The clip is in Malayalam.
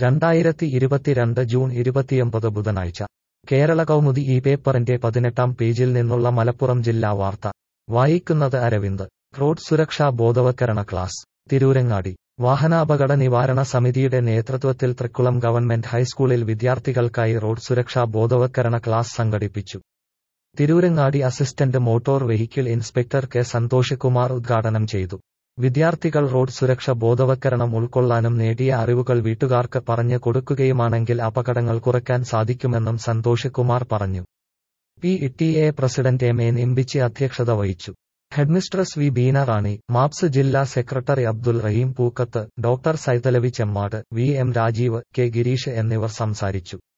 രണ്ടായിരത്തി ഇരുപത്തിരണ്ട് ജൂൺ ഇരുപത്തിയൊമ്പത് ബുധനാഴ്ച കേരള കൗമുദി ഈ പേപ്പറിന്റെ പതിനെട്ടാം പേജിൽ നിന്നുള്ള മലപ്പുറം ജില്ലാ വാർത്ത വായിക്കുന്നത് അരവിന്ദ് റോഡ് സുരക്ഷാ ബോധവൽക്കരണ ക്ലാസ് തിരൂരങ്ങാടി വാഹനാപകട നിവാരണ സമിതിയുടെ നേതൃത്വത്തിൽ തൃക്കുളം ഗവൺമെന്റ് ഹൈസ്കൂളിൽ വിദ്യാർത്ഥികൾക്കായി റോഡ് സുരക്ഷാ ബോധവൽക്കരണ ക്ലാസ് സംഘടിപ്പിച്ചു Tirurangadi assistant motor vehicle inspector K Santhosh Kumar ഉദ്ഘാടനം ചെയ്തു വിദ്യാർത്ഥികൾ റോഡ് സുരക്ഷ ബോധവൽക്കരണം ഉൾക്കൊള്ളാനും നേടിയ അറിവുകൾ വീട്ടുകാർക്ക് പറഞ്ഞു കൊടുക്കുകയുമാണെങ്കിൽ അപകടങ്ങൾ കുറയ്ക്കാൻ സാധിക്കുമെന്നും സന്തോഷ് കുമാർ പറഞ്ഞു P T A president M N Imbichi അധ്യക്ഷത വഹിച്ചു headmistress V Beena Rani MAPS ജില്ലാ secretary Abdul Rahim Pookkath doctor Saithalavi Chemmad V M Rajeev K Gireesh എന്നിവർ സംസാരിച്ചു